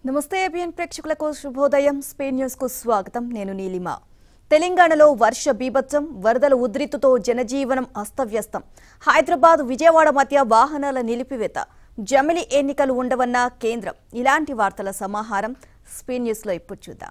నమస్తే ఏబిఎన్ ప్రేక్షకులకు శుభోదయం స్పెయిన్ న్యూస్ కు స్వాగతం నేను నీలిమ తెలంగాణలో వర్ష బీభత్సం వరదల ఉధృతితో జనజీవనం అస్తవ్యస్తం హైదరాబాద్ విజయవాడ మధ్య వాహనాల నిలిపివేత జమిలి ఎన్నికలు ఉండవన్న కేంద్రం ఇలాంటి వార్తల సమాహారం స్పెయిన్ న్యూస్లో ఇప్పుడు చూద్దాం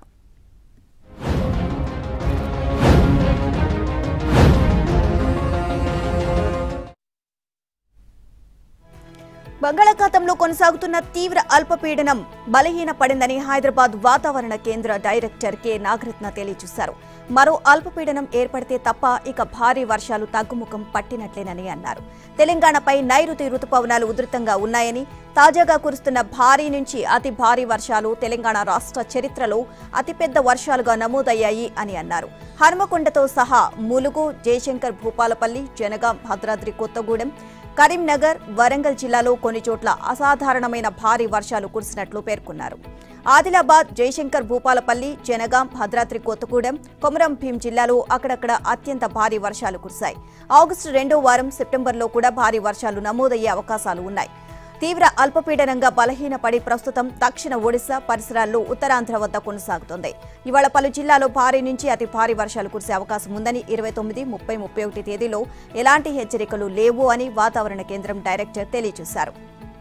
బంగాళాఖాతంలో కొనసాగుతున్న తీవ్ర అల్పపీడనం బలహీన పడిందని హైదరాబాద్ వాతావరణ కేంద్ర డైరెక్టర్ కె నాగరత్న తెలియజేశారు మరో అల్పపీడనం ఏర్పడితే తప్ప ఇక భారీ వర్షాలు తగ్గుముఖం పట్టినట్లేనని అన్నారు తెలంగాణపై నైరుతి రుతుపవనాలు ఉధృతంగా ఉన్నాయని తాజాగా కురుస్తున్న భారీ నుంచి అతి భారీ వర్షాలు తెలంగాణ రాష్ట్ర చరిత్రలో అతిపెద్ద వర్షాలుగా నమోదయ్యాయి అని అన్నారు హనుమకొండతో సహా ములుగు జయశంకర్ భూపాలపల్లి జనగాం భద్రాద్రి కొత్తగూడెం కరీంనగర్ వరంగల్ జిల్లాలో కొన్ని చోట్ల అసాధారణమైన భారీ వర్షాలు కురిసినట్లు పేర్కొన్నారు ఆదిలాబాద్ జయశంకర్ భూపాలపల్లి జనగాం భద్రాద్రి కొత్తగూడెం కొమరం భీం జిల్లాలో అక్కడక్కడ అత్యంత భారీ వర్షాలు కురిశాయి ఆగస్టు రెండో వారం సెప్టెంబర్లో కూడా భారీ వర్షాలు నమోదయ్యే అవకాశాలు ఉన్నాయి తీవ్ర అల్పపీడనంగా బలహీనపడి ప్రస్తుతం దక్షిణ ఒడిశా పరిసరాల్లో ఉత్తరాంధ్ర వద్ద కొనసాగుతోంది ఇవాళ పలు జిల్లాలో భారీ నుంచి అతి భారీ వర్షాలు కురిసే అవకాశం ఉందని ఇరవై తొమ్మిది ముప్పై ముప్పై ఒకటి తేదీలో ఎలాంటి హెచ్చరికలు లేవు అని వాతావరణ కేంద్రం డైరెక్టర్ తెలియజేశారు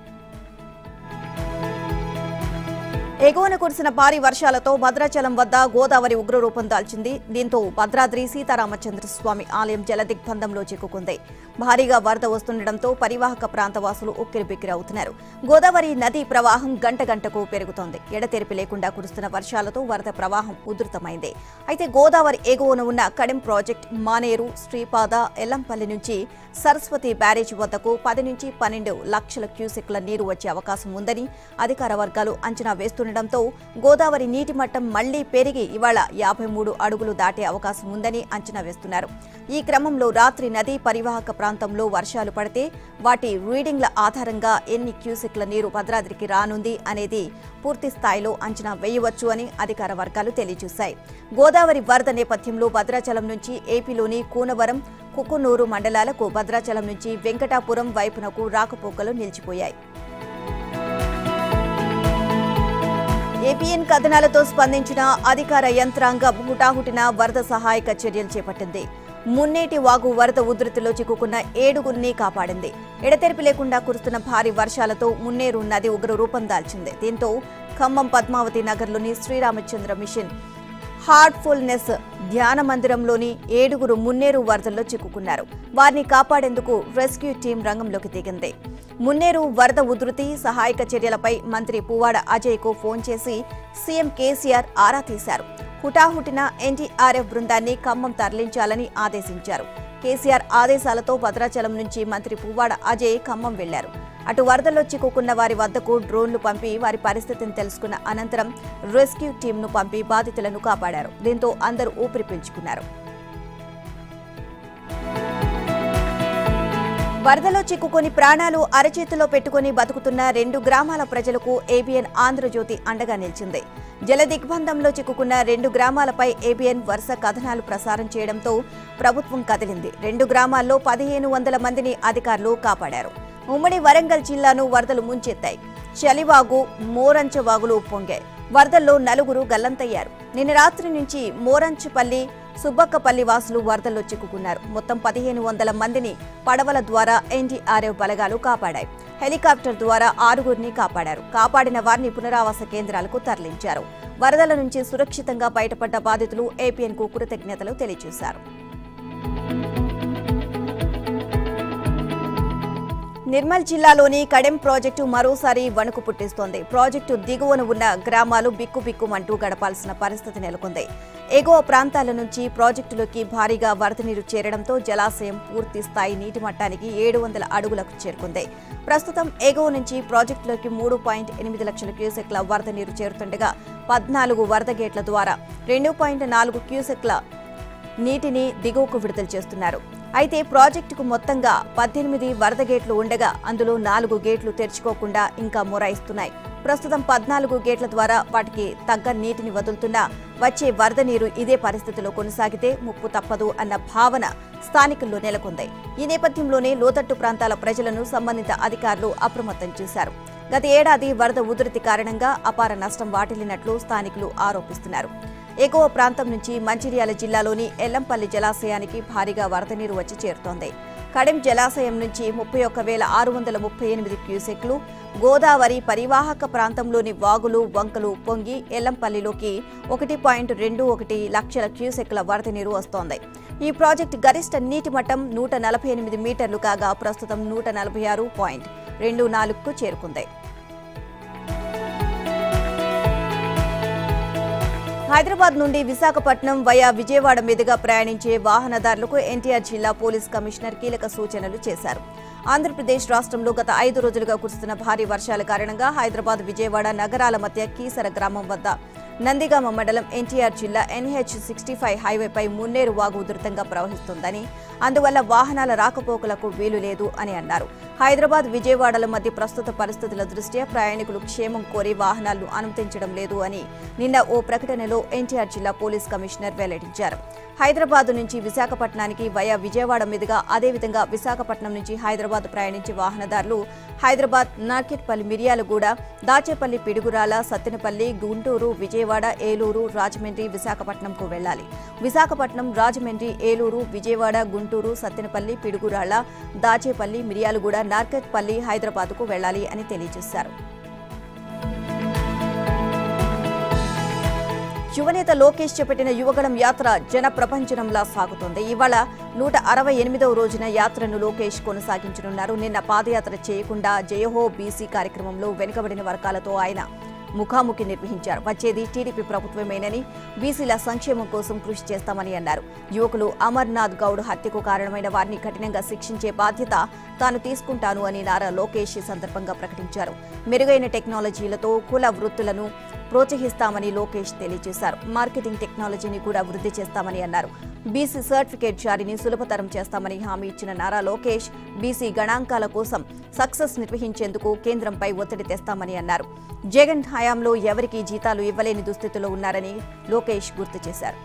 ఎగువన కురిసిన భారీ వర్షాలతో భద్రాచలం వద్ద గోదావరి ఉగ్రరూపం దాల్చింది దీంతో భద్రాద్రి సీతారామచంద్ర స్వామి ఆలయం జలదిగ్బంధంలో చిక్కుకుంది భారీగా వరద వస్తుండటంతో పరివాహక ప్రాంతవాసులు ఉక్కిరిబిక్కిరవుతున్నారు గోదావరి నదీ ప్రవాహం గంట గంటకు పెరుగుతోంది ఎడతెరిపి లేకుండా కురుస్తున్న వర్షాలతో వరద ప్రవాహం ఉధృతమైంది అయితే గోదావరి ఎగువన ఉన్న కడెం ప్రాజెక్ట్ మానేరు శ్రీపాద ఎల్లంపల్లి నుంచి సరస్వతి బ్యారేజ్ వద్దకు పది నుంచి పన్నెండు లక్షల క్యూసెక్ల నీరు వచ్చే అవకాశం ఉందని అధికార వర్గాలు అంచనా వేస్తుండటంతో గోదావరి నీటి మట్టం మళ్లీ పెరిగి ఇవాళ యాభై మూడు అడుగులు దాటే అవకాశం ఉందని అంచనా వేస్తున్నారు ఈ క్రమంలో రాత్రి నదీ పరివాహక ప్రాంతంలో వర్షాలు పడితే వాటి రీడింగ్ల ఆధారంగా ఎన్ని క్యూసెక్ల నీరు భద్రాద్రికి రానుంది అనేది పూర్తి స్థాయిలో అంచనా వేయవచ్చు అని అధికార వర్గాలు తెలియజేశాయి గోదావరి వరద నేపథ్యంలో భద్రాచలం నుంచి ఏపీలోని కూనవరం కుకునూరు మండలాలకు భద్రాచలం నుంచి వెంకటాపురం వైపునకు రాకపోకలు నిలిచిపోయాయి ఏపీఎన్ కథనాలతో స్పందించిన అధికార యంత్రాంగం హుటాహుటిన వరద సహాయక చర్యలు చేపట్టింది మున్నేటి వాగు వరద ఉధృతిలో చిక్కుకున్న ఏడుగురిని కాపాడింది ఎడతెరిపి లేకుండా కురుస్తున్న భారీ వర్షాలతో మున్నేరు నది ఉగ్ర రూపం దాల్చింది దీంతో ఖమ్మం పద్మావతి నగర్లోని శ్రీరామచంద్ర మిషన్ హార్ట్ఫుల్నెస్ ధ్యాన మందిరంలోని ఏడుగురు మున్నేరు వరదల్లో చిక్కుకున్నారు వారిని కాపాడేందుకు రెస్క్యూ టీం రంగంలోకి దిగింది మున్నేరు వరద ఉధృతి సహాయక చర్యలపై మంత్రి పువ్వాడ అజయ్కు ఫోన్ చేసి సీఎం కేసీఆర్ ఆరా తీశారు హుటాహుటిన ఎన్డీఆర్ఎఫ్ బృందాన్ని ఖమ్మం తరలించాలని ఆదేశించారు కేసీఆర్ ఆదేశాలతో భద్రాచలం నుంచి మంత్రి పువ్వాడ అజయ్ ఖమ్మం వెళ్లారు అటు వరదల్లో చిక్కుకున్న వారి వద్దకు డ్రోన్లు పంపి వారి పరిస్థితిని తెలుసుకున్న అనంతరం రెస్క్యూ టీంను పంపి బాధితులను కాపాడారు దీంతో అందరూ ఊపిరి పీల్చుకున్నారు వరదలో చిక్కుకొని ప్రాణాలు అరచేతిలో పెట్టుకుని బతుకుతున్న రెండు గ్రామాల ప్రజలకు ఏబిఎన్ ఆంధ్రజ్యోతి అండగా నిలిచింది జల దిగ్బంధంలో చిక్కుకున్న రెండు గ్రామాలపై ఏబిఎన్ వరుస కథనాలు ప్రసారం చేయడంతో ప్రభుత్వం కదిలింది రెండు గ్రామాల్లో పదిహేను వందల మందిని అధికారులు కాపాడారు ఉమ్మడి వరంగల్ జిల్లాను వరదలు ముంచెత్తాయి చలివాగు మోరంచవాగులు ఉప్పొంగాయి వరదల్లో నలుగురు గల్లంతయ్యారు నిన్న రాత్రి నుంచి మోరంచపల్లి సుబ్బక్కపల్లి వాసులు వరదల్లో చిక్కుకున్నారు మొత్తం పదిహేను వందల మందిని పడవల ద్వారా ఎన్డీఆర్ఎఫ్ బలగాలు కాపాడాయి హెలికాప్టర్ ద్వారా ఆరుగురిని కాపాడారు కాపాడిన వారిని పునరావాస కేంద్రాలకు తరలించారు వరదల నుంచి సురక్షితంగా బయటపడ్డ బాధితులు ఏపీఎన్ కు కృతజ్ఞతలు తెలియజేశారు నిర్మల్ జిల్లాలోని కడెం ప్రాజెక్టు మరోసారి వణుకు పుట్టిస్తోంది ప్రాజెక్టు దిగువన ఉన్న గ్రామాలు బిక్కుబిక్కుమంటూ గడపాల్సిన పరిస్థితి నెలకొంది ఎగువ ప్రాంతాల నుంచి ప్రాజెక్టులోకి భారీగా వరద నీరు చేరడంతో జలాశయం పూర్తి స్థాయి నీటి మట్టానికి ఏడు వందల అడుగులకు చేరుకుంది ప్రస్తుతం ఎగువ నుంచి ప్రాజెక్టులోకి మూడు పాయింట్ ఎనిమిది లక్షల క్యూసెక్ల వరద నీరు చేరుతుండగా పద్నాలుగు వరద గేట్ల ద్వారా రెండు పాయింట్ నాలుగు క్యూసెక్ల నీటిని దిగువకు విడుదల చేస్తున్నారు అయితే ప్రాజెక్టుకు మొత్తంగా పద్దెనిమిది వరద గేట్లు ఉండగా అందులో నాలుగు గేట్లు తెరుచుకోకుండా ఇంకా మొరాయిస్తున్నాయి ప్రస్తుతం పద్నాలుగు గేట్ల ద్వారా వాటికి తగ్గ నీటిని వదులుతున్నా వచ్చే వరద నీరు ఇదే పరిస్థితిలో కొనసాగితే ముప్పు తప్పదు అన్న భావన స్థానికుల్లో నెలకొంది ఈ నేపథ్యంలోనే లోతట్టు ప్రాంతాల ప్రజలను సంబంధిత అధికారులు అప్రమత్తం చేశారు గత ఏడాది వరద ఉధృతి కారణంగా అపార నష్టం వాటిల్లినట్లు స్థానికులు ఆరోపిస్తున్నారు ఎగువ ప్రాంతం నుంచి మంచిర్యాల జిల్లాలోని ఎల్లంపల్లి జలాశయానికి భారీగా వరద నీరు వచ్చి చేరుతోంది కడెం జలాశయం నుంచి ముప్పై ఒక్క వేల ఆరు వందల ముప్పై ఎనిమిది క్యూసెక్లు గోదావరి పరివాహక ప్రాంతంలోని వాగులు వంకలు పొంగి ఎల్లంపల్లిలోకి ఒకటి పాయింట్ రెండు ఒకటి లక్షల క్యూసెక్ల వరద నీరు వస్తోంది ఈ ప్రాజెక్టు గరిష్ట నీటి మట్టం నూట నలభై ఎనిమిది మీటర్లు కాగా ప్రస్తుతం నూట నలభై ఆరు పాయింట్ రెండు నాలుగుకు చేరుకుంది హైదరాబాద్ నుండి విశాఖపట్నం వయా విజయవాడ మీదుగా ప్రయాణించే వాహనదారులకు ఎన్టీఆర్ జిల్లా పోలీస్ కమిషనర్ కీలక సూచనలు చేశారు ఆంధ్రప్రదేశ్ రాష్ట్రంలో గత ఐదు రోజులుగా కురుస్తున్న భారీ వర్షాల కారణంగా హైదరాబాద్ విజయవాడ నగరాల మధ్య కీసర గ్రామం వద్ద నందిగామ మండలం ఎన్టీఆర్ జిల్లా ఎన్హెచ్ సిక్స్టీ ఫైవ్ హైవేపై మున్నేరు వాగు ఉధృతంగా ప్రవహిస్తుందని అందువల్ల వాహనాల రాకపోకలకు వీలు లేదు అని అన్నారు హైదరాబాద్ విజయవాడల మధ్య ప్రస్తుత పరిస్థితుల దృష్ట్యా ప్రయాణికులు క్షేమం కోరి వాహనాలను అనుమతించడం లేదు అని నిన్న ఓ ప్రకటనలో ఎన్టీఆర్ జిల్లా పోలీస్ కమిషనర్ వెల్లడించారు హైదరాబాద్ నుంచి విశాఖపట్నానికి వయా విజయవాడ మీదుగా అదేవిధంగా విశాఖపట్నం నుంచి హైదరాబాద్ ప్రయాణించే వాహనదారులు హైదరాబాద్ నార్కెట్పల్లి మిర్యాలగూడ దాచేపల్లి పిడుగురాల సత్తెనపల్లి గుంటూరు విజయవాడ ఏలూరు రాజమండ్రి విశాఖపట్నంకు వెళ్లాలి విశాఖపట్నం రాజమండ్రి ఏలూరు విజయవాడ గుంటూరు సత్తెనపల్లి పిడుగురాళ్ల దాచేపల్లి మిర్యాలగూడ నార్కెట్పల్లి హైదరాబాద్కు వెళ్లాలి అని తెలియజేశారు యువనేత లోకేష్ చేపట్టిన యువగళం యాత్ర జన ప్రపంచనంలా సాగుతోంది ఇవాళ నూట అరవై ఎనిమిదవ రోజున యాత్రను లోకేష్ కొనసాగించనున్నారు నిన్న పాదయాత్ర చేయకుండా జయహో బీసీ కార్యక్రమంలో వెనుకబడిన వర్గాలతో ఆయన ముఖాముఖి నిర్వహించారు వచ్చేది టీడీపీ ప్రభుత్వమేనని బీసీల సంక్షేమం కోసం కృషి చేస్తామని అన్నారు యువకులు అమర్నాథ్ గౌడ్ హత్యకు కారణమైన వారిని కఠినంగా శిక్షించే బాధ్యత తాను తీసుకుంటాను అని నారా లోకేష్ ఈ సందర్భంగా ప్రకటించారు మెరుగైన టెక్నాలజీలతో కుల వృత్తులను ప్రోత్సహిస్తామని లోకేష్ తెలియజేశారు మార్కెటింగ్ టెక్నాలజీని కూడా వృద్ధి చేస్తామని అన్నారు బీసీ సర్టిఫికేట్ జారీని సులభతరం చేస్తామని హామీ ఇచ్చిన నారా లోకేష్ బీసీ గణాంకాల కోసం సక్సెస్ నిర్వహించేందుకు కేంద్రంపై ఒత్తిడి తెస్తామని అన్నారు జగన్ హయాంలో ఎవరికీ జీతాలు ఇవ్వలేని దుస్థితిలో ఉన్నారని లోకేష్ గుర్తు చేశారు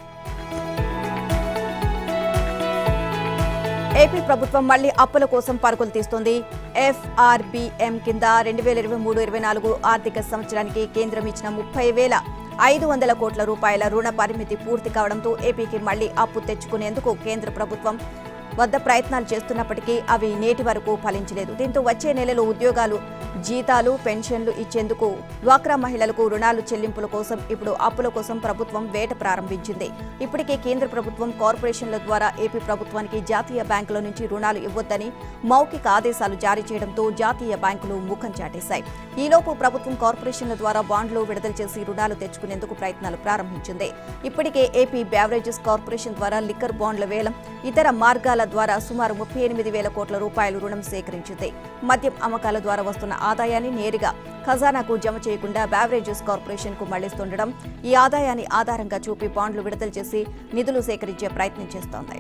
ఏపీ ప్రభుత్వం మళ్లీ అప్పుల కోసం పరుగులు తీస్తోంది ఎఫ్ఆర్బిఎం కింద రెండు వేల ఇరవై మూడు ఇరవై నాలుగు ఆర్థిక సంవత్సరానికి కేంద్రం ఇచ్చిన ముప్పై వేల ఐదు వందల కోట్ల రూపాయల రుణ పరిమితి పూర్తి కావడంతో ఏపీకి మళ్లీ అప్పు తెచ్చుకునేందుకు కేంద్ర ప్రభుత్వం వద్ద ప్రయత్నాలు చేస్తున్నప్పటికీ అవి నేటి వరకు ఫలించలేదు దీంతో వచ్చే నెలలో ఉద్యోగాలు జీతాలు పెన్షన్లు ఇచ్చేందుకు డ్వాక్రా మహిళలకు రుణాలు చెల్లింపుల కోసం ఇప్పుడు అప్పుల కోసం ప్రభుత్వం వేట ప్రారంభించింది ఇప్పటికే కేంద్ర ప్రభుత్వం కార్పొరేషన్ల ద్వారా ఏపీ ప్రభుత్వానికి జాతీయ బ్యాంకుల నుంచి రుణాలు ఇవ్వొద్దని మౌఖిక ఆదేశాలు జారీ చేయడంతో జాతీయ బ్యాంకులు ముఖం చాటేశాయి ఈలోపు ప్రభుత్వం కార్పొరేషన్ల ద్వారా బాండ్లు విడుదల చేసి రుణాలు తెచ్చుకునేందుకు ప్రయత్నాలు ప్రారంభించింది ఇప్పటికే ఏపీ బ్యావరేజెస్ కార్పొరేషన్ ద్వారా లిక్కర్ బాండ్ల వేలం ఇతర మార్గాల ద్వారా సుమారు ముప్పై ఎనిమిది వేల కోట్ల రూపాయలు రుణం సేకరించింది మద్యం అమ్మకాల ద్వారా వస్తున్న ఆదాయాన్ని నేరుగా ఖజానాకు జమ చేయకుండా బ్యావరేజెస్ కార్పొరేషన్ కు మళ్లిస్తుండడం ఈ ఆదాయాన్ని ఆధారంగా చూపి బాండ్లు విడుదల చేసి నిధులు సేకరించే ప్రయత్నం చేస్తోంది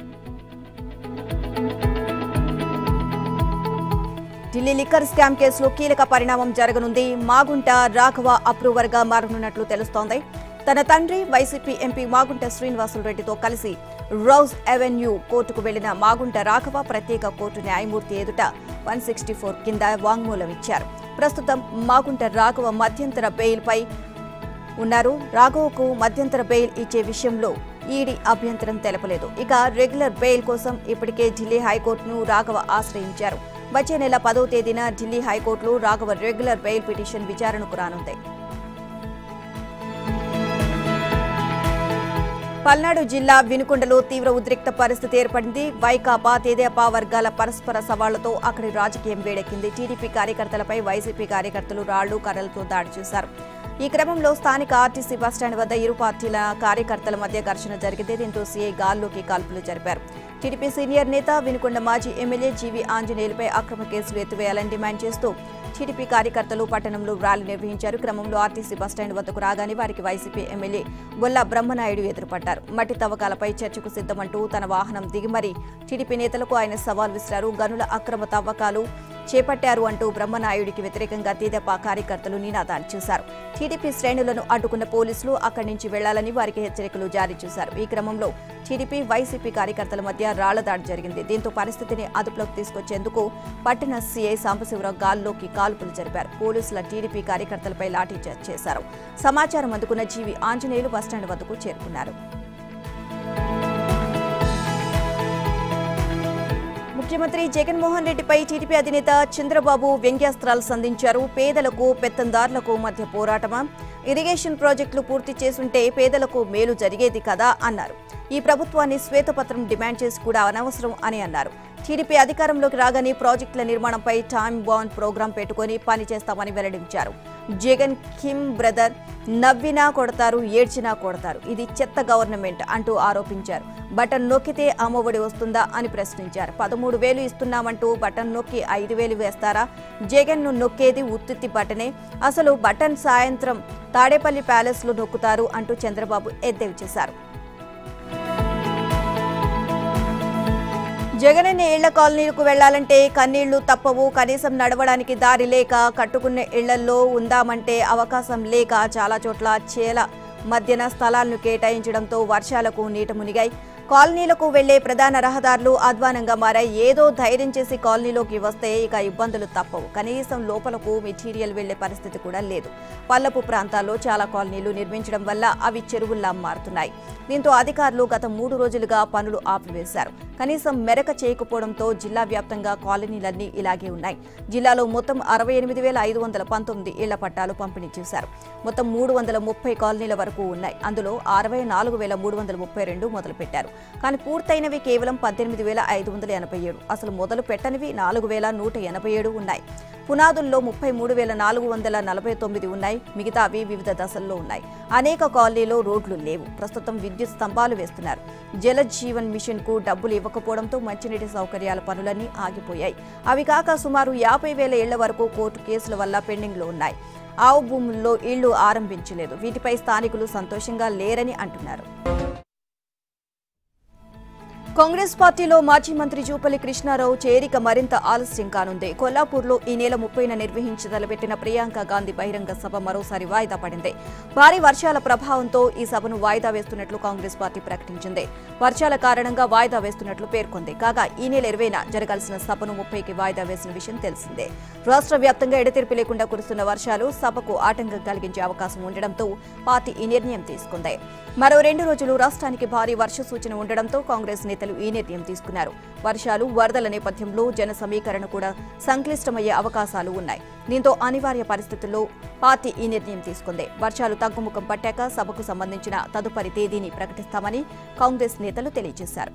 ఢిల్లీ లిక్కర్ స్కామ్ కేసులో కీలక పరిణామం జరగనుంది మాగుంట రాఘవ అప్రూవర్ గా మారనున్నట్లు తెలుస్తోంది తన తండ్రి వైసీపీ ఎంపీ మాగుంట శ్రీనివాసులు రెడ్డితో కలిసి రౌజ్ అవెన్యూ కోర్టుకు వెళ్లిన మాగుంట రాఘవ ప్రత్యేక కోర్టు న్యాయమూర్తి ఎదుట వన్ సిక్స్టీ ఫోర్ కింద వాంగ్మూలం ఇచ్చారు ప్రస్తుతం మాగుంట రాఘవ మధ్యంతర బెయిల్పై ఉన్నారు రాఘవకు మధ్యంతర బెయిల్ ఇచ్చే విషయంలో ఈడీ అభ్యంతరం తెలపలేదు ఇక రెగ్యులర్ బెయిల్ కోసం ఇప్పటికే ఢిల్లీ హైకోర్టును రాఘవ ఆశ్రయించారు వచ్చే నెల పదో తేదీన ఢిల్లీ హైకోర్టులో రాఘవ రెగ్యులర్ బెయిల్ పిటిషన్ విచారణకు రానుంది పల్నాడు జిల్లా వినుకొండలో తీవ్ర ఉద్రిక్త పరిస్థితి ఏర్పడింది వైకాపా తెదేపా వర్గాల పరస్పర సవాళ్లతో అక్కడి రాజకీయం వేడెక్కింది టీడీపీ కార్యకర్తలపై వైసీపీ కార్యకర్తలు రాళ్లు కర్రలతో దాడి చేశారు ఈ క్రమంలో స్థానిక ఆర్టీసీ బస్టాండ్ వద్ద ఇరు పార్టీల కార్యకర్తల మధ్య ఘర్షణ జరిగింది దీంతో సీఐ గాల్లోకి కాల్పులు జరిపారు టీడీపీ సీనియర్ నేత వినుకొండ మాజీ ఎమ్మెల్యే జీవీ ఆంజనేయులపై అక్రమ కేసులు ఎత్తివేయాలని డిమాండ్ చేస్తూ టీడీపీ కార్యకర్తలు పట్టణంలో ర్యాలీ నిర్వహించారు క్రమంలో ఆర్టీసీ బస్టాండ్ వద్దకు రాగానే వారికి వైసీపీ ఎమ్మెల్యే బొల్ల బ్రహ్మనాయుడు ఎదురుపడ్డారు మట్టి తవ్వకాలపై చర్చకు సిద్ధమంటూ తన వాహనం దిగి మరీ టీడీపీ నేతలకు ఆయన సవాల్ విసిరారు గనుల అక్రమ తవ్వకాలు చేపట్టారు అంటూ బ్రహ్మనాయుడికి వ్యతిరేకంగా తీదెప కార్యకర్తలు నినాదాలు చేశారు టీడీపీ శ్రేణులను అడ్డుకున్న పోలీసులు అక్కడి నుంచి వెళ్లాలని వారికి హెచ్చరికలు జారీ చేశారు ఈ క్రమంలో టీడీపీ వైసీపీ కార్యకర్తల మధ్య రాళ్లదాడి జరిగింది దీంతో పరిస్థితిని అదుపులోకి తీసుకొచ్చేందుకు పట్టణ సీఐ సాంబశివరావు గాల్లోకి కాల్పులు జరిపారు పోలీసుల టీడీపీ కార్యకర్తలపై లాఠీచార్జ్ చేశారు సమాచారం అందుకున్న జీవి ఆంజనేయులు బస్టాండ్ వద్దకు చేరుకున్నారు ముఖ్యమంత్రి జగన్మోహన్ రెడ్డిపై టీడీపీ అధినేత చంద్రబాబు వ్యంగ్యాస్త్రాలు సంధించారు పేదలకు పెత్తందారులకు మధ్య పోరాటమా ఇరిగేషన్ ప్రాజెక్టులు పూర్తి చేసుంటే పేదలకు మేలు జరిగేది కదా అన్నారు ఈ ప్రభుత్వాన్ని శ్వేతపత్రం డిమాండ్ చేసి కూడా అనవసరం అని అన్నారు టీడీపీ అధికారంలోకి రాగానే ప్రాజెక్టుల నిర్మాణంపై టైమ్ బాండ్ ప్రోగ్రాం పెట్టుకుని పనిచేస్తామని వెల్లడించారు జగన్ కిమ్ బ్రదర్ నవ్వినా కొడతారు ఏడ్చినా కొడతారు ఇది చెత్త గవర్నమెంట్ అంటూ ఆరోపించారు బటన్ నొక్కితే అమ్మఒడి వస్తుందా అని ప్రశ్నించారు పదమూడు వేలు ఇస్తున్నామంటూ బటన్ నొక్కి ఐదు వేలు వేస్తారా జగన్ ను నొక్కేది ఉత్తుత్తి బటనే అసలు బటన్ సాయంత్రం తాడేపల్లి ప్యాలెస్ లో నొక్కుతారు అంటూ చంద్రబాబు ఎద్దేవి చేశారు జగనన్న ఇళ్ల కాలనీలకు వెళ్లాలంటే కన్నీళ్లు తప్పవు కనీసం నడవడానికి దారి లేక కట్టుకున్న ఇళ్లలో ఉందామంటే అవకాశం లేక చాలా చోట్ల చేల మధ్యన స్థలాలను కేటాయించడంతో వర్షాలకు నీట మునిగాయి కాలనీలకు వెళ్లే ప్రధాన రహదారులు అధ్వానంగా మారాయి ఏదో ధైర్యం చేసి కాలనీలోకి వస్తే ఇక ఇబ్బందులు తప్పవు కనీసం లోపలకు మెటీరియల్ వెళ్లే పరిస్థితి కూడా లేదు పల్లపు ప్రాంతాల్లో చాలా కాలనీలు నిర్మించడం వల్ల అవి చెరువుల్లా మారుతున్నాయి దీంతో అధికారులు గత మూడు రోజులుగా పనులు ఆపివేశారు కనీసం మెరక చేయకపోవడంతో జిల్లా వ్యాప్తంగా కాలనీలన్నీ ఇలాగే ఉన్నాయి జిల్లాలో మొత్తం అరవై ఎనిమిది వేల ఐదు వందల పంతొమ్మిది ఇళ్ల పట్టాలు పంపిణీ చేశారు మొత్తం మూడు వందల ముప్పై కాలనీల వరకు ఉన్నాయి అందులో అరవై నాలుగు వేల మూడు వందల ముప్పై రెండు మొదలుపెట్టారు కానీ పూర్తయినవి కేవలం పద్దెనిమిది వేల ఐదు వందల ఎనభై ఏడు అసలు మొదలు పెట్టనివి నాలుగు వేల నూట ఎనభై ఏడు ఉన్నాయి పునాదుల్లో ముప్పై మూడు వేల నాలుగు వందల నలభై తొమ్మిది ఉన్నాయి మిగతావి వివిధ దశల్లో ఉన్నాయి అనేక కాలనీలో రోడ్లు లేవు ప్రస్తుతం విద్యుత్ స్తంభాలు వేస్తున్నారు జల జీవన్ మిషన్ కు డబ్బులు ఇవ్వకపోవడంతో మంచినీటి సౌకర్యాల పనులన్నీ ఆగిపోయాయి అవి కాక సుమారు యాభై వేల ఇళ్ల వరకు కోర్టు కేసుల వల్ల పెండింగ్లో ఉన్నాయి ఆవు భూముల్లో ఇళ్లు ఆరంభించలేదు వీటిపై స్థానికులు సంతోషంగా లేరని అంటున్నారు కాంగ్రెస్ పార్టీలో మాజీ మంత్రి జూపల్లి కృష్ణారావు చేరిక మరింత ఆలస్యం కానుంది కొల్లాపూర్లో ఈ నెల ముప్పైన నిర్వహించదలపెట్టిన ప్రియాంక గాంధీ బహిరంగ సభ మరోసారి వాయిదా పడింది భారీ వర్షాల ప్రభావంతో ఈ సభను వాయిదా వేస్తున్నట్లు కాంగ్రెస్ పార్టీ ప్రకటించింది వర్షాల కారణంగా వాయిదా వేస్తున్నట్లు పేర్కొంది కాగా ఈ నెల ఇరవైన జరగాల్సిన సభను ముప్పైకి వాయిదా వేసిన విషయం తెలిసిందే రాష్ట్ర వ్యాప్తంగా ఎడతెరిపి లేకుండా కురుస్తున్న వర్షాలు సభకు ఆటంకం కలిగించే అవకాశం ఉండడంతో పార్టీ ఈ నిర్ణయం తీసుకుంది మరో రెండు రోజులు రాష్ట్రానికి భారీ వర్ష సూచన ఉండడంతో కాంగ్రెస్ నేతలు ఈ నిర్ణయం తీసుకున్నారు వర్షాలు వరదల నేపథ్యంలో జన సమీకరణ కూడా సంక్లిష్టమయ్యే అవకాశాలు ఉన్నాయి దీంతో అనివార్య పరిస్థితుల్లో పార్టీ ఈ నిర్ణయం తీసుకుంది వర్షాలు తగ్గుముఖం పట్టాక సభకు సంబంధించిన తదుపరి తేదీని ప్రకటిస్తామని కాంగ్రెస్ నేతలు తెలియజేశారు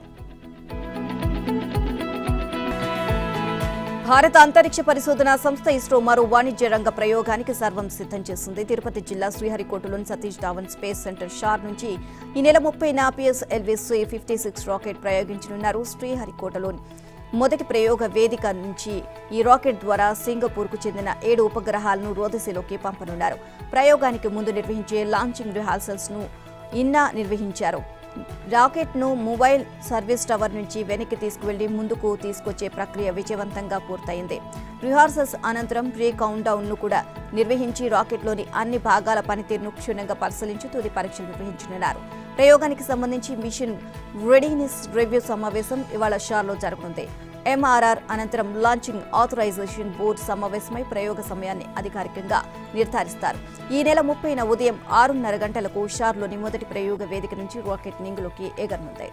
భారత అంతరిక్ష పరిశోధన సంస్థ ఇస్రో మరో వాణిజ్య రంగ ప్రయోగానికి సర్వం సిద్ధం చేసింది తిరుపతి జిల్లా శ్రీహరికోటలోని Satish Dhawan space centre SHAR నుంచి ఈ నెల ముప్పై నాపిఎస్ ఎల్విస్ ఫిఫ్టీ సిక్స్ రాకెట్ ప్రయోగించనున్నారు శ్రీహరికోటలోని మొదటి ప్రయోగ వేదిక నుంచి ఈ రాకెట్ ద్వారా సింగపూర్కు చెందిన ఏడు ఉపగ్రహాలను రోదసిలోకి పంపనున్నారు ప్రయోగానికి ముందు నిర్వహించే లాంచింగ్ రిహార్సల్స్ ను ఇన్నా నిర్వహించారు రాకెట్ను మొబైల్ సర్వీస్ టవర్ నుంచి వెనక్కి తీసుకువెళ్లి ముందుకు తీసుకొచ్చే ప్రక్రియ విజయవంతంగా పూర్తయింది రిహార్సల్స్ అనంతరం ప్రీ కౌంట్ డౌన్ ను కూడా నిర్వహించి రాకెట్లోని అన్ని భాగాల పనితీరును క్షుణ్ణంగా పరిశీలించి తుది పరీక్షలు నిర్వహించనున్నారు ప్రయోగానికి సంబంధించి మిషన్ రెడీనెస్ రివ్యూ సమావేశం ఇవాళ షార్లో జరగనుంది ఎంఆర్ఆర్ అనంతరం లాంచింగ్ ఆథరైజేషన్ బోర్డు సమావేశమై ప్రయోగ సమయాన్ని అధికారికంగా నిర్ధారిస్తారు ఈ నెల ముప్పైన ఉదయం ఆరున్నర గంటలకు షార్లోని మొదటి ప్రయోగ వేదిక నుంచి రాకెట్ నింగులోకి ఎగరనుంది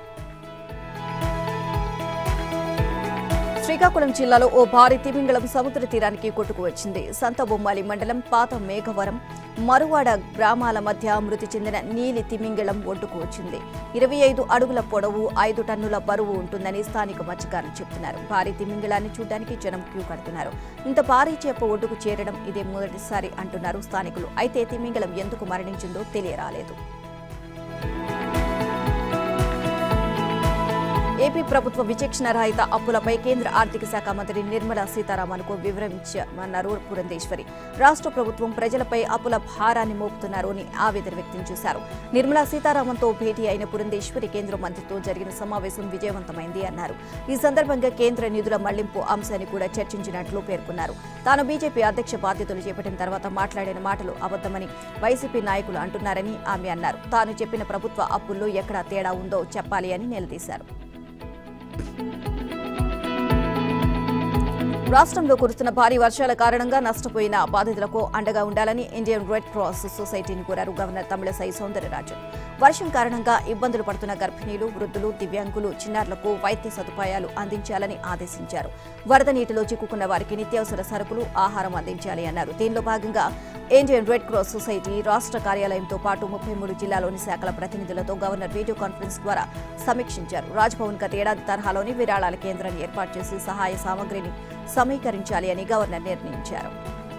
శ్రీకాకుళం జిల్లాలో ఓ భారీ తిమింగళం సముద్ర తీరానికి కొట్టుకువచ్చింది సంతబొమ్మాలి మండలం పాత మేఘవరం మరువాడ గ్రామాల మధ్య మృతి చెందిన నీలి తిమింగళం ఒడ్డుకు వచ్చింది ఇరవై ఐదు అడుగుల పొడవు ఐదు టన్నుల బరువు ఉంటుందని స్థానిక మత్స్యకారులు చెబుతున్నారు భారీ తిమింగళాన్ని చూడడానికి జనం క్యూ కడుతున్నారు ఇంత భారీ చేప ఒడ్డుకు చేరడం ఇదే మొదటిసారి అంటున్నారు స్థానికులు అయితే తిమింగళం ఎందుకు మరణించిందో తెలియరాలేదు ఏపీ ప్రభుత్వ విచక్షణ రహిత అప్పులపై కేంద్ర ఆర్థిక శాఖ మంత్రి నిర్మలా సీతారామన్కు వివరించమన్నారు పురంధేశ్వరి రాష్ట్ర ప్రభుత్వం ప్రజలపై అప్పుల భారాన్ని మోపుతున్నారు అని ఆవేదన వ్యక్తం చేశారు నిర్మలా సీతారామన్తో భేటీ అయిన పురంధేశ్వరి కేంద్ర మంత్రితో జరిగిన సమావేశం విజయవంతమైంది అన్నారు ఈ సందర్భంగా కేంద్ర నిధుల మళ్లింపు అంశాన్ని కూడా చర్చించినట్లు పేర్కొన్నారు తాను బీజేపీ అధ్యక్ష బాధ్యతలు చేపట్టిన తర్వాత మాట్లాడిన మాటలు అబద్దమని వైసీపీ నాయకులు అంటున్నారని ఆమె అన్నారు తాను చెప్పిన ప్రభుత్వ అప్పుల్లో ఎక్కడ తేడా ఉందో చెప్పాలి అని నిలదీశారు రాష్ట్రంలో కురుస్తున్న భారీ వర్షాల కారణంగా నష్టపోయిన బాధితులకు అండగా ఉండాలని ఇండియన్ రెడ్ క్రాస్ సొసైటీని కోరారు గవర్నర్ తమిళసై సౌందరరాజన్ వర్షం కారణంగా ఇబ్బందులు పడుతున్న గర్భిణీలు వృద్ధులు దివ్యాంగులు చిన్నారులకు వైద్య సదుపాయాలు అందించాలని ఆదేశించారు వరద నీటిలో చిక్కుకున్న వారికి నిత్యావసర సరుకులు ఆహారం అందించాలి అన్నారు దీనిలో భాగంగా ఇండియన్ రెడ్ క్రాస్ సొసైటీ రాష్ట్ర కార్యాలయంతో పాటు ముప్పై మూడు జిల్లాలోని శాఖల ప్రతినిధులతో గవర్నర్ వీడియో కాన్ఫరెన్స్ ద్వారా సమీక్షించారు రాజ్భవన్ గత ఏడాది తరహాలోని విరాళాల కేంద్రాన్ని ఏర్పాటు చేసి సహాయ సామగ్రిని సమీకరించాలి అని గవర్నర్ నిర్ణయించారు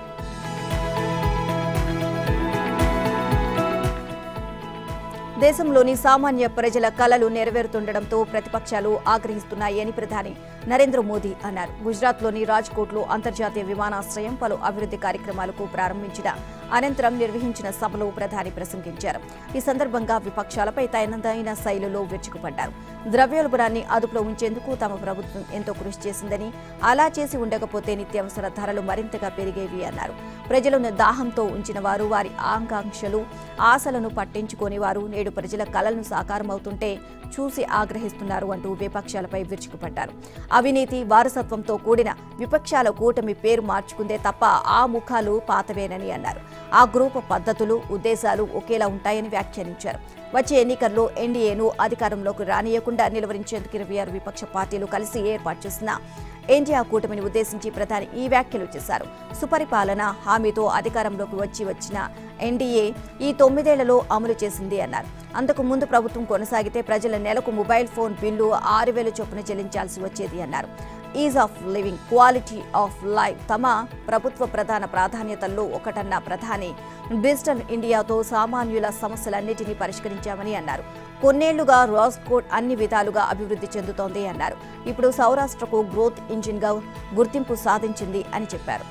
దేశంలోని సామాన్య ప్రజల కలలు నెరవేరుతుండటంతో ప్రతిపక్షాలు ఆగ్రహిస్తున్నాయని ప్రధాని నరేంద్ర మోదీ అన్నారు గుజరాత్లోని రాజ్కోట్లో అంతర్జాతీయ విమానాశ్రయం పలు అభివృద్ధి కార్యక్రమాలకు ప్రారంభించిన అనంతరం నిర్వహించిన సభలో ప్రధాని ప్రసంగించారు ఈ సందర్భంగా విపక్షాలపై తనదైన శైలిలో విరుచుకుపడ్డారు ద్రవ్యోల్బణాన్ని అదుపులో ఉంచేందుకు తమ ప్రభుత్వం ఎంతో కృషి చేసిందని అలా చేసి ఉండకపోతే నిత్యావసర ధరలు మరింతగా పెరిగేవి అన్నారు ప్రజలను దాహంతో ఉంచిన వారు వారి ఆకాంక్షలు ఆశలను పట్టించుకోని వారు నేడు ప్రజల కలలను సాకారమవుతుంటే చూసి ఆగ్రహిస్తున్నారు అంటూ విపక్షాలపై విరుచుకుపడ్డారు అవినీతి వారసత్వంతో కూడిన విపక్షాల కూటమి పేరు మార్చుకుందే తప్ప ఆ ముఖాలు పాతవేనని అన్నారు ఆ గ్రూపు పద్ధతులు ఉద్దేశాలు ఒకేలా ఉంటాయని వ్యాఖ్యానించారు వచ్చే ఎన్నికల్లో ఎన్డీఏను అధికారంలోకి రానియకుండా నిలువరించేందుకు ఇరవై ఆరు విపక్ష పార్టీలు కలిసి ఏర్పాటు చేసిన ఇండియా కూటమిని ఉద్దేశించి ప్రధాని ఈ వ్యాఖ్యలు చేశారు సుపరిపాలన హామీతో అధికారంలోకి వచ్చి వచ్చిన ఎన్డీఏ ఈ తొమ్మిదేళ్లలో అమలు చేసింది అన్నారు అంతకు ముందు ప్రభుత్వం కొనసాగితే ప్రజల నెలకు మొబైల్ ఫోన్ బిల్లు ఆరు వేల చొప్పున చెల్లించాల్సి వచ్చేది అన్నారు ease of living quality of life తమ ప్రభుత్వ ప్రధాన ప్రాధాన్యతల్లో ఒకటన్న ప్రధాని డిజిటల్ ఇండియాతో సామాన్యుల సమస్యలన్నిటినీ పరిష్కరించామని అన్నారు కొన్నేళ్లుగా రాస్కోట్ అన్ని విధాలుగా అభివృద్ధి చెందుతోంది అన్నారు ఇప్పుడు సౌరాష్ట్రకు గ్రోత్ ఇంజిన్గా గుర్తింపు సాధించింది అని చెప్పారు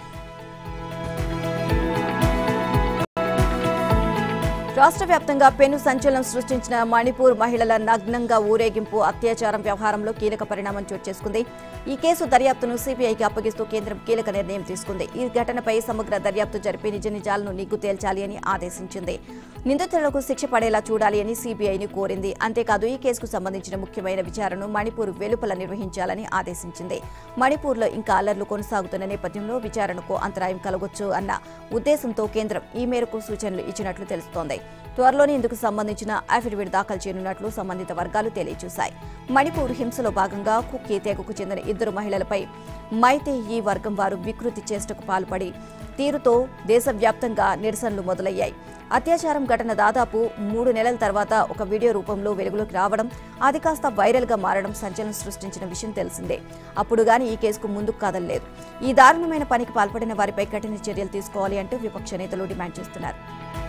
రాష్ట్ర వ్యాప్తంగా పెను సంచలనం సృష్టించిన మణిపూర్ మహిళల నగ్నంగా ఊరేగింపు అత్యాచారం వ్యవహారంలో కీలక పరిణామం చోటు చేసుకుంది ఈ కేసు దర్యాప్తును సిబిఐకి అప్పగిస్తూ కేంద్రం కీలక నిర్ణయం తీసుకుంది ఈ ఘటనపై సమగ్ర దర్యాప్తు జరిపి నిజ నిజాలను నిగ్గు తేల్చాలి అని ఆదేశించింది నిందితులకు శిక్ష పడేలా చూడాలి అని సిబిఐని కోరింది అంతేకాదు ఈ కేసుకు సంబంధించిన ముఖ్యమైన విచారణను మణిపూర్ వెలుపల నిర్వహించాలని ఆదేశించింది మణిపూర్లో ఇంకా అల్లర్లు కొనసాగుతున్న నేపథ్యంలో విచారణకు అంతరాయం కలగొచ్చు అన్న ఉద్దేశంతో కేంద్రం ఈ మేరకు సూచనలు ఇచ్చినట్లు తెలుస్తోంది త్వరలోనే ఇందుకు సంబంధించిన అఫిడవిట్ దాఖలు చేయనున్నట్లు సంబంధిత వర్గాలు తెలియజేశాయి మణిపూర్ హింసలో భాగంగా కుక్కీ తెగకు చెందిన ఇద్దరు మహిళలపై మైతే ఈ వర్గం వారు వికృతి చేష్టకు పాల్పడి తీరుతో దేశవ్యాప్తంగా నిరసనలు మొదలయ్యాయి అత్యాచారం ఘటన దాదాపు మూడు నెలల తర్వాత ఒక వీడియో రూపంలో వెలుగులోకి రావడం అది కాస్త వైరల్గా మారడం సంచలనం సృష్టించిన విషయం తెలిసిందే అప్పుడు గాని ఈ కేసుకు ముందుకు కదలలేదు ఈ దారుణమైన పనికి పాల్పడిన వారిపై కఠిన చర్యలు తీసుకోవాలి అంటూ విపక్ష నేతలు డిమాండ్ చేస్తున్నారు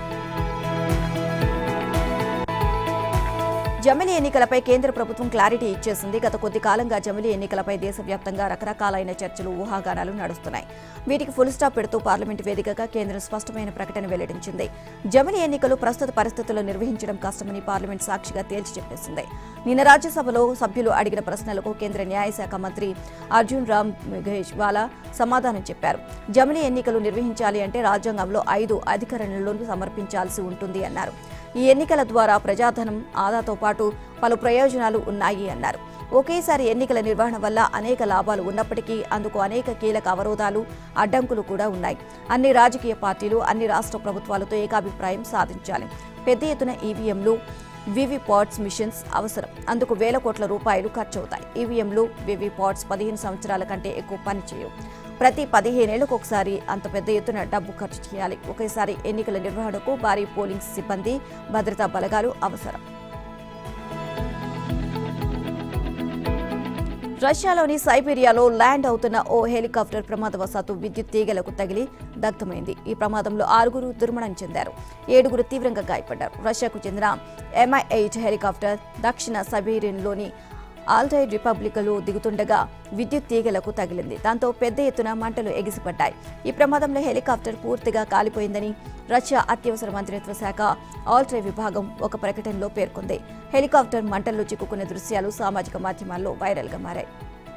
జమిలీ ఎన్నికలపై కేంద్ర ప్రభుత్వం క్లారిటీ ఇచ్చేసింది గత కొద్ది కాలంగా జమిలీ ఎన్నికలపై దేశవ్యాప్తంగా రకరకాలైన చర్చలు ఊహాగానాలు నడుస్తున్నాయి వీటికి ఫుల్ స్టాప్ పెడుతూ పార్లమెంటు వేదికగా కేంద్రం స్పష్టమైన ప్రకటన వెల్లడించింది జమిలీ ఎన్నికలు ప్రస్తుత పరిస్థితుల్లో నిర్వహించడం కష్టమని పార్లమెంట్ సాక్షిగా తేల్చి చెప్పేసింది నిన్న రాజ్యసభలో సభ్యులు అడిగిన ప్రశ్నలకు కేంద్ర న్యాయశాఖ మంత్రి అర్జున్ రామ్ మేఘ్వాలా సమాధానం చెప్పారు జమిలీ ఎన్నికలు నిర్వహించాలి అంటే రాజ్యాంగంలో ఐదు అధికరణలను సమర్పించాల్సి ఉంటుంది అన్నారు ఈ ఎన్నికల ద్వారా ప్రజాధనం ఆదాతో పాటు పలు ప్రయోజనాలు ఉన్నాయి అన్నారు ఒకేసారి ఎన్నికల నిర్వహణ వల్ల అనేక లాభాలు ఉన్నప్పటికీ అందుకు అనేక కీలక అవరోధాలు అడ్డంకులు కూడా ఉన్నాయి అన్ని రాజకీయ పార్టీలు అన్ని రాష్ట్ర ప్రభుత్వాలతో ఏకాభిప్రాయం సాధించాలి పెద్ద ఎత్తున ఈవీఎంలు వివిపాట్స్ మిషన్స్ అవసరం అందుకు వేల కోట్ల రూపాయలు ఖర్చవుతాయి ఈవీఎంలు వివిపాట్స్ పదిహేను సంవత్సరాల కంటే ఎక్కువ పనిచేయవు ప్రతి పదిహేనేళ్లకు ఒకసారి అంత పెద్ద ఎత్తున డబ్బు ఖర్చు చేయాలి ఒకేసారి ఎన్నికల నిర్వహణకు భారీ పోలింగ్ సిబ్బంది భద్రతా బలగాలు అవసరం రష్యాలోని సైబీరియాలో ల్యాండ్ అవుతున్న ఓ హెలికాప్టర్ ప్రమాదవశాత్తు విద్యుత్ తీగలకు తగిలి దగ్ధమైంది ఈ ప్రమాదంలో ఆరుగురు దుర్మరణం చెందారు ఏడుగురు తీవ్రంగా గాయపడ్డారు రష్యాకు చెందిన ఎంఐ ఎయిట్ హెలికాప్టర్ దక్షిణ సైబీరియన్లోని ఆల్టైడ్ రిపబ్లిక్లు దిగుతుండగా విద్యుత్ తీగలకు తగిలింది దాంతో పెద్ద ఎత్తున మంటలు ఎగిసిపడ్డాయి ఈ ప్రమాదంలో హెలికాప్టర్ పూర్తిగా కాలిపోయిందని రష్యా అత్యవసర మంత్రిత్వ శాఖ ఆల్ట్రై విభాగం ఒక ప్రకటనలో పేర్కొంది హెలికాప్టర్ మంటల్లో చిక్కుకున్న దృశ్యాలు సామాజిక మాధ్యమాల్లో వైరల్గా మారాయి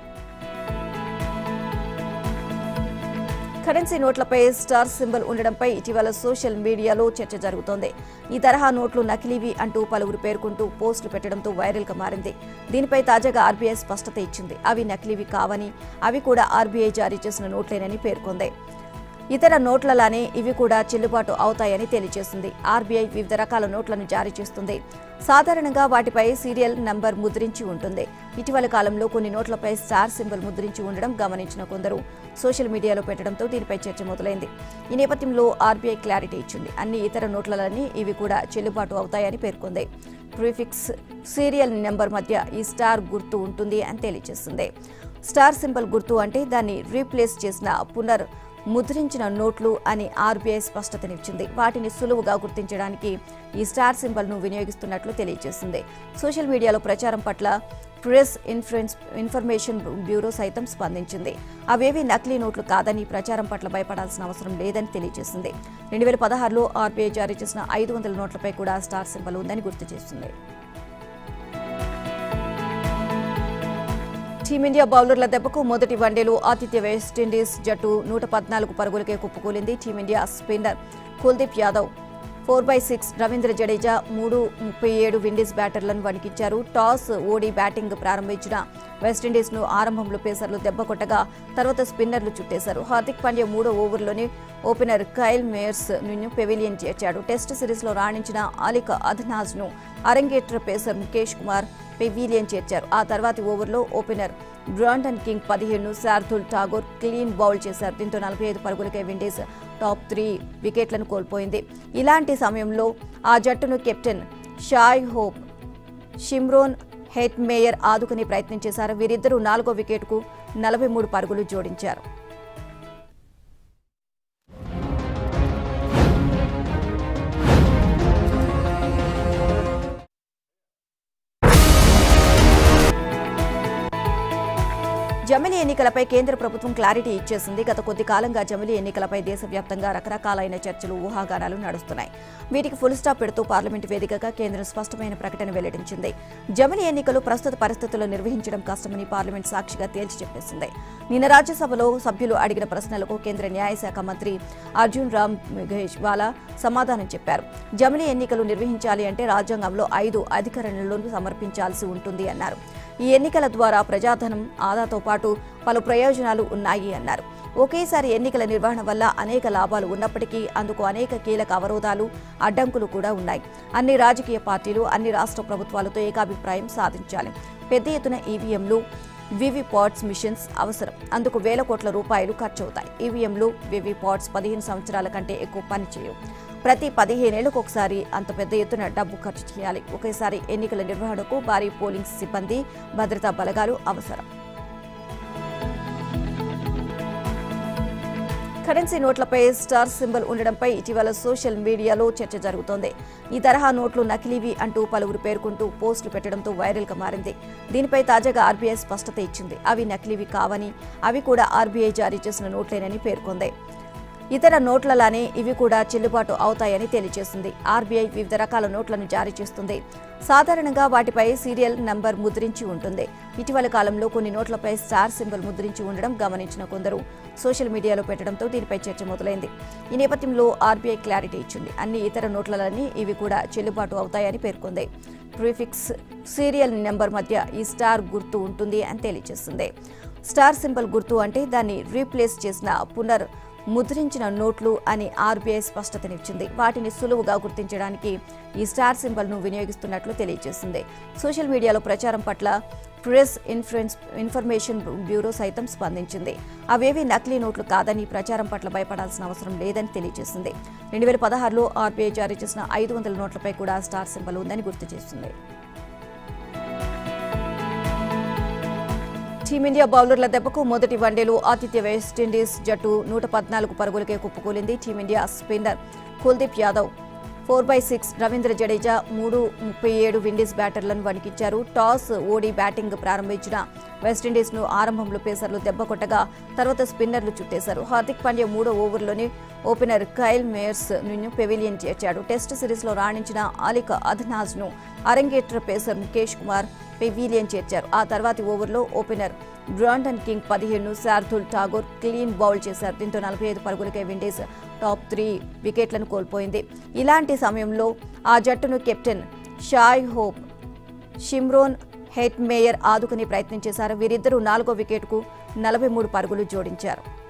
కరెన్సీ నోట్లపై స్టార్ సింబల్ ఉండడంపై ఇటీవల సోషల్ మీడియాలో చర్చ జరుగుతోంది ఈ తరహా నోట్లు నకిలీవి అంటూ పలువురు పేర్కొంటూ పోస్టులు పెట్టడంతో వైరల్గా మారింది దీనిపై తాజాగా ఆర్బీఐ స్పష్టత ఇచ్చింది అవి నకిలీవి కావని అవి కూడా ఆర్బీఐ జారీ చేసిన నోట్లేనని పేర్కొంది ఇతర నోట్లలానే ఇవి కూడా చెల్లుబాటు అవుతాయని తెలియజేసింది ఆర్బీఐ వివిధ రకాల నోట్లను జారీ చేస్తుంది సాధారణంగా వాటిపై సీరియల్ నంబర్ ముద్రించి ఉంటుంది ఇటీవల కాలంలో కొన్ని నోట్లపై స్టార్ సింబల్ ముద్రించి ఉండడం గమనించిన కొందరు సోషల్ మీడియాలో పెట్టడంతో దీనిపై చర్చ మొదలైంది ఈ నేపథ్యంలో ఆర్బీఐ క్లారిటీ ఇచ్చింది అన్ని ఇతర నోట్లలోని ఇవి కూడా చెల్లుబాటు అవుతాయని పేర్కొంది ప్రీఫిక్స్ సీరియల్ నెంబర్ మధ్య ఈ స్టార్ గుర్తు ఉంటుంది అని తెలియజేస్తుంది స్టార్ సింబల్ గుర్తు అంటే దాన్ని రీప్లేస్ చేసిన పునర్ ముద్రించిన నోట్లు అని ఆర్బీఐ స్పష్టతనిచ్చింది వాటిని సులువుగా గుర్తించడానికి ఈ స్టార్ సింబల్ను వినియోగిస్తున్నట్లు తెలియజేసింది సోషల్ మీడియాలో ప్రచారం పట్ల ప్రెస్ ఇన్ఫ్లుయెన్స్ ఇన్ఫర్మేషన్ బ్యూరో సైతం స్పందించింది అవేవి నకిలీ నోట్లు కాదని ప్రచారం పట్ల భయపడాల్సిన అవసరం లేదని తెలియజేసింది రెండు వేల పదహారులో ఆర్బీఐ జారీ చేసిన ఐదు వందల నోట్లపై కూడా స్టార్ సింబల్ ఉందని గుర్తు చేసింది టీమిండియా బౌలర్ల దెబ్బకు మొదటి వన్డేలో ఆతిథ్య వెస్టిండీస్ జట్టు నూట పద్నాలుగు పరుగులకే కుప్పకూలింది team India spinner Kuldeep Yadav four by six Ravindra Jadeja మూడు ముప్పై ఏడు విండీస్ బ్యాటర్లను వణికించారు టాస్ ఓడి బ్యాటింగ్ ప్రారంభించిన వెస్టిండీస్ను ఆరంభంలో పేసర్లు దెబ్బ కొట్టగా తర్వాత స్పిన్నర్లు చుట్టేశారు హార్దిక్ పాండ్యా మూడో ఓవర్లోనే ఓపెనర్ కైల్ మేయర్స్ ను పెవిలియన్ చేర్చాడు టెస్ట్ సిరీస్లో రాణించిన ఆలిక అధనాజ్ను అరంగేట్ర పేసర్ ముఖేష్ కుమార్ పెవిలియన్ చేర్చారు ఆ తర్వాతి ఓవర్లో ఓపెనర్ బ్రాండన్ కింగ్ పదిహేను శార్దుల్ ఠాగూర్ క్లీన్ బౌల్ చేశారు దీంతో నలభై ఐదు పరుగులకే విండీస్ టాప్ త్రీ వికెట్లను కోల్పోయింది ఇలాంటి సమయంలో ఆ జట్టును captain Shai Hope Shimron Hetmyer ఆదుకునే ప్రయత్నం చేశారు వీరిద్దరూ నాలుగో వికెట్కు నలభై మూడు పరుగులు జోడించారు జమిలీ ఎన్నికలపై కేంద్ర ప్రభుత్వం క్లారిటీ ఇచ్చేసింది గత కొద్ది కాలంగా జమిలీ ఎన్నికలపై దేశవ్యాప్తంగా రకరకాలైన చర్చలు ఊహాగానాలు నడుస్తున్నాయి వీటికి ఫుల్ స్టాప్ పెడుతూ పార్లమెంటు వేదికగా కేంద్రం స్పష్టమైన ప్రకటన వెల్లడించింది జమిలీ ఎన్నికలు ప్రస్తుత పరిస్థితుల్లో నిర్వహించడం కష్టమని పార్లమెంట్ సాక్షిగా తేల్చి చెప్పేసింది నిన్న రాజ్యసభలో సభ్యులు అడిగిన ప్రశ్నలకు కేంద్ర న్యాయశాఖ మంత్రి అర్జున్ రామ్ మేఘేష్వాలా సమాధానం చెప్పారు జమిలీ ఎన్నికలు నిర్వహించాలి అంటే రాజ్యాంగంలో ఐదు అధికరణలను సమర్పించాల్సి ఉంటుంది అన్నారు ఈ ఎన్నికల ద్వారా ప్రజాధనం ఆదాతో పాటు పలు ప్రయోజనాలు ఉన్నాయి అన్నారు ఒకేసారి ఎన్నికల నిర్వహణ వల్ల అనేక లాభాలు ఉన్నప్పటికీ అందుకు అనేక కీలక అవరోధాలు అడ్డంకులు కూడా ఉన్నాయి అన్ని రాజకీయ పార్టీలు అన్ని రాష్ట్ర ప్రభుత్వాలతో ఏకాభిప్రాయం సాధించాలి పెద్ద ఎత్తున ఈవీఎంలు వివిపాట్స్ మిషన్స్ అవసరం అందుకు వేల కోట్ల రూపాయలు ఖర్చవుతాయి ఈవీఎంలు వివిపాట్స్ పదిహేను సంవత్సరాల కంటే ఎక్కువ పనిచేయవు ప్రతి పదిహేనేళ్లకు ఒకసారి అంత పెద్ద ఎత్తున డబ్బు ఖర్చు చేయాలి ఒకేసారి ఎన్నికల నిర్వహణకు భారీ పోలింగ్ సిబ్బంది భద్రతా బలగాలు అవసరం కరెన్సీ నోట్లపై స్టార్ సింబల్ ఉండడంపై ఇటీవల సోషల్ మీడియాలో చర్చ జరుగుతోంది ఈ తరహా నోట్లు నకిలీవి అంటూ పలువురు పేర్కొంటూ పోస్టులు పెట్టడంతో వైరల్గా మారింది దీనిపై తాజాగా ఆర్బీఐ స్పష్టత ఇచ్చింది అవి నకిలీవి కావని అవి కూడా ఆర్బీఐ జారీ చేసిన నోట్లేనని పేర్కొంది ఇతర నోట్లలానే ఇవి కూడా చెల్లుబాటు అవుతాయని తెలియజేసింది ఆర్బీఐ వివిధ రకాల నోట్లను జారీ చేస్తుంది సాధారణంగా వాటిపై సీరియల్ నంబర్ ముద్రించి ఉంటుంది ఇటీవల కాలంలో కొన్ని నోట్లపై స్టార్ సింబల్ ముద్రించి ఉండడం గమనించిన కొందరు సోషల్ మీడియాలో పెట్టడంతో దీనిపై చర్చ మొదలైంది ఈ నేపథ్యంలో ఆర్బీఐ క్లారిటీ ఇచ్చింది అన్ని ఇతర నోట్లలోని ఇవి కూడా చెల్లుబాటు అవుతాయని పేర్కొంది ప్రీఫిక్స్ సీరియల్ నెంబర్ మధ్య ఈ స్టార్ గుర్తు ఉంటుంది అని తెలియజేస్తుంది స్టార్ సింబల్ గుర్తు అంటే దాన్ని రీప్లేస్ చేసిన పునర్ ముద్రించిన నోట్లు అని ఆర్బీఐ స్పష్టతనిచ్చింది వాటిని సులువుగా గుర్తించడానికి ఈ స్టార్ సింబల్ను వినియోగిస్తున్నట్లు తెలియజేసింది సోషల్ మీడియాలో ప్రచారం పట్ల ప్రెస్ ఇన్ఫ్లుయెన్స్ ఇన్ఫర్మేషన్ బ్యూరో సైతం స్పందించింది అవేవి నకిలీ నోట్లు కాదని ప్రచారం పట్ల భయపడాల్సిన అవసరం లేదని తెలియజేసింది రెండు వేల పదహారులో ఆర్బీఐ జారీ చేసిన ఐదు వందల నోట్లపై కూడా స్టార్ సింబల్ ఉందని గుర్తు చేసింది టీమిండియా బౌలర్ల దెబ్బకు మొదటి వన్డేలో ఆతిథ్య వెస్టిండీస్ జట్టు నూట పద్నాలుగు పరుగులకే కుప్పకూలింది team India spinner Kuldeep Yadav four by six Ravindra Jadeja మూడు ముప్పై ఏడు విండీస్ బ్యాటర్లను వణికించారు టాస్ ఓడి బ్యాటింగ్ ప్రారంభించిన వెస్టిండీస్ను ఆరంభంలో పేసర్లు దెబ్బ కొట్టగా తర్వాత స్పిన్నర్లు చుట్టేశారు హార్దిక్ పాండ్యా మూడో ఓవర్లోనే ఓపెనర్ కైల్ మేయర్స్ ను పెవిలియన్ చేర్చాడు టెస్ట్ సిరీస్లో రాణించిన ఆలిక అధనాజ్ను అరంగేట్ర పేసర్ ముఖేష్ కుమార్ పెవిలియన్ చేర్చారు ఆ తర్వాతి ఓవర్లో ఓపెనర్ బ్రాండన్ కింగ్ పదిహేను శార్దుల్ ఠాగూర్ క్లీన్ బౌల్ చేశారు దీంతో నలభై ఐదు పరుగులకే విండీస్ టాప్ త్రీ వికెట్లను కోల్పోయింది ఇలాంటి సమయంలో ఆ జట్టును captain Shai Hope Shimron Hetmyer ఆదుకునే ప్రయత్నం చేశారు వీరిద్దరూ నాలుగో వికెట్కు నలభై మూడు పరుగులు జోడించారు